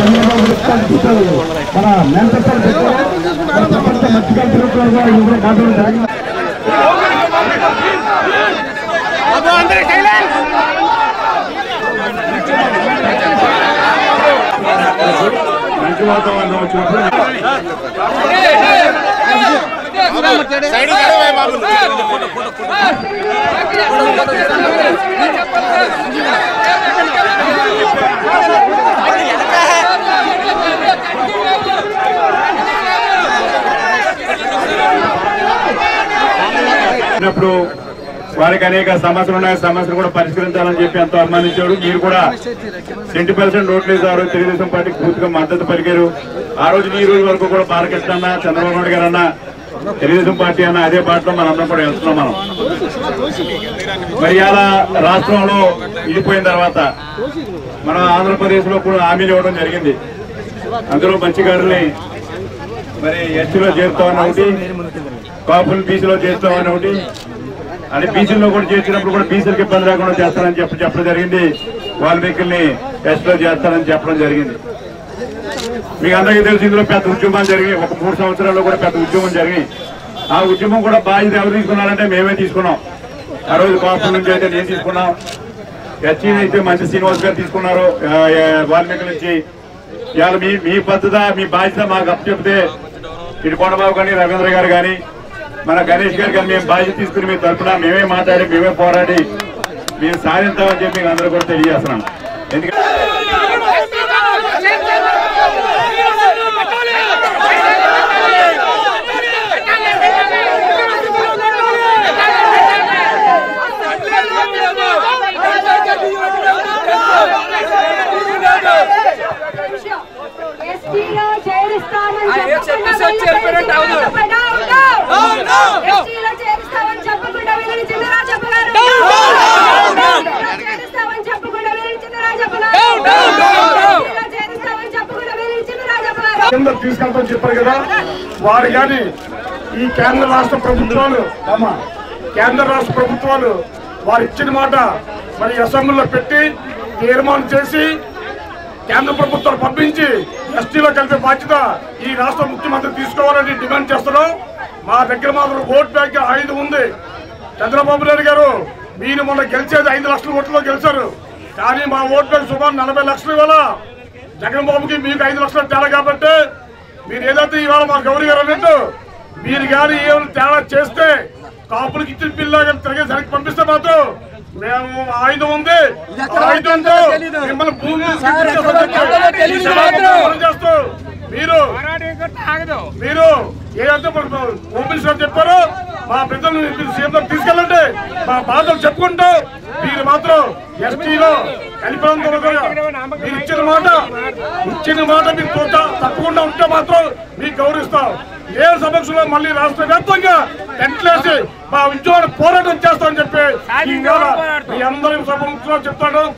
చంద్రబాబు ఇస్తారు మన మెంటర్ మత్స్యకార ప్రభుత్వంగా ఇందులో మాట్లాడడం జరిగింది మంచి వాతావరణం వచ్చినప్పుడు ఉన్నప్పుడు వారికి అనేక సమస్యలు ఉన్నాయి సమస్యలు కూడా పరిష్కరించాలని చెప్పి ఎంతో అభిమానించాడు మీరు కూడా ట్వంటీ పర్సెంట్ ఓట్లు వేసారు తెలుగుదేశం పార్టీకి పూర్తిగా మద్దతు పలికారు ఆ రోజు ఈ రోజు వరకు కూడా బాలకృష్ణ అన్న చంద్రబాబు నాయుడు గారు అన్న తెలుగుదేశం పార్టీ అన్న అదే పార్టీలో మనందరం కూడా వెళ్తున్నాం మనం మరి ఇలా రాష్ట్రంలో ఇడిపోయిన తర్వాత మన ఆంధ్రప్రదేశ్ లో కూడా హామీలు ఇవ్వడం జరిగింది అందులో మంచిగారుల్ని మరి ఎస్టీలో చేరుతామని ఒకటి కాపులు బీసీలో చేస్తామని ఒకటి అని బీసీలో కూడా చేర్చినప్పుడు కూడా బీసీలకు ఇబ్బంది లేకుండా చేస్తానని చెప్పి చెప్పడం జరిగింది వాల్మీకుల్ని ఎస్టీలో చేస్తానని చెప్పడం జరిగింది మీకు అందరికీ తెలిసి ఇందులో పెద్ద ఉద్యమం జరిగి ఒక మూడు సంవత్సరాల్లో కూడా పెద్ద ఉద్యమం జరిగి ఆ ఉద్యమం కూడా బాధ్యత ఎవరు తీసుకున్నారంటే మేమే తీసుకున్నాం ఆ రోజు కాపుల నుంచి అయితే నేను తీసుకున్నాం ఎస్సీ అయితే మంచి శ్రీనివాస్ గారు తీసుకున్నారు ఆ, ఆ, వాల్మీకి నుంచి ఇవాళ మీ మీ పద్ధత మీ బాధ్యత మాకు అప్పచెప్తే ఇటు కొండబాబు కానీ రవీంద్ర గారు కానీ మన గణేష్ గారు కానీ మేము బాధ్యత తీసుకుని మీ తరఫున మేమే మాట్లాడి మేమే పోరాడి మీరు సాధించామని చెప్పి మీకు అందరూ కూడా తెలియజేస్తున్నాం ఎందుకంటే ఎస్టీలో చేరుస్తామని ఆ, ఏ చెప్పకుండా చెప్పేసి వచ్చి వెళ్ళిపోయారంటే అవును. చెప్పండి, అవును. ఎస్టీలో చేరుస్తామని చెప్పకుండా వెళ్ళిన చిన్నరాజప్ప గారు. ఎస్టీలో చేరుస్తామని చెప్పకుండా వెళ్ళిన చిన్నరాజప్ప గారు. ఎస్టీలో చేరుస్తామని చెప్పకుండా వెళ్ళిన చిన్నరాజప్ప గారు. కేంద్రం తీసుకెళ్తామని చెప్పారు కదా వారు కానీ ఈ కేంద్ర రాష్ట్ర ప్రభుత్వాలు అమ్మ కేంద్ర రాష్ట్ర ప్రభుత్వాలు వారు ఇచ్చిన మాట మరి అసెంబ్లీలో పెట్టి తీర్మానం చేసి కేంద్ర ప్రభుత్వాలు పంపించి ఎస్టీలో కలిపే బాధ్యత ఈ రాష్ట్ర ముఖ్యమంత్రి తీసుకోవాలని డిమాండ్ చేస్తున్నాం మా దగ్గర మాత్రం ఓట్ బ్యాంక్ ఐదు ఉంది చంద్రబాబు నాయుడు గారు మీరు మొన్న గెలిచేది ఐదు లక్షల ఓట్లలో గెలిచారు కానీ మా ఓట్ బ్యాంక్ సుమారు నలభై లక్షలు ఇవాళ జగన్ బాబుకి మీకు ఐదు లక్షలు తేడా కాబట్టి మీరు ఏదైతే ఇవాళ మా గౌరీ గారు అన్నట్టు మీరు కానీ ఏమైనా తేడా చేస్తే కాపులకి ఇచ్చిన పిల్ల కానీ తిరిగి సరికి పంపిస్తే మాత్రం మేము ఆయుధం ఉంది ఆ ఆయుధంతో మిమ్మల్ని భూమి తెలీదు మాత్రం. చేస్తూ మీరు మీరు ఏదైతే మన హోమ్ మినిస్టర్ చెప్పారో మా పెద్దలు సీఎం దగ్గరికి తీసుకెళ్ళండి మా బాధలు చెప్పుకుంటూ మీరు మాత్రం ఎస్టీలో కలిపేందుకు మీరు ఇచ్చిన మాట ఇచ్చిన మాట మీరు చూస్తా తప్పకుండా ఉంటే మాత్రం మీకు గౌరవిస్తాం ఏ సమక్షంలో మళ్ళీ రాష్ట్ర వ్యాప్తంగా టెంట్లేసి మా ఉద్యోగాన్ని పోరాటం చేస్తామని చెప్పి ఈ వేళ మీ అందరి సమక్షంలో చెప్తాను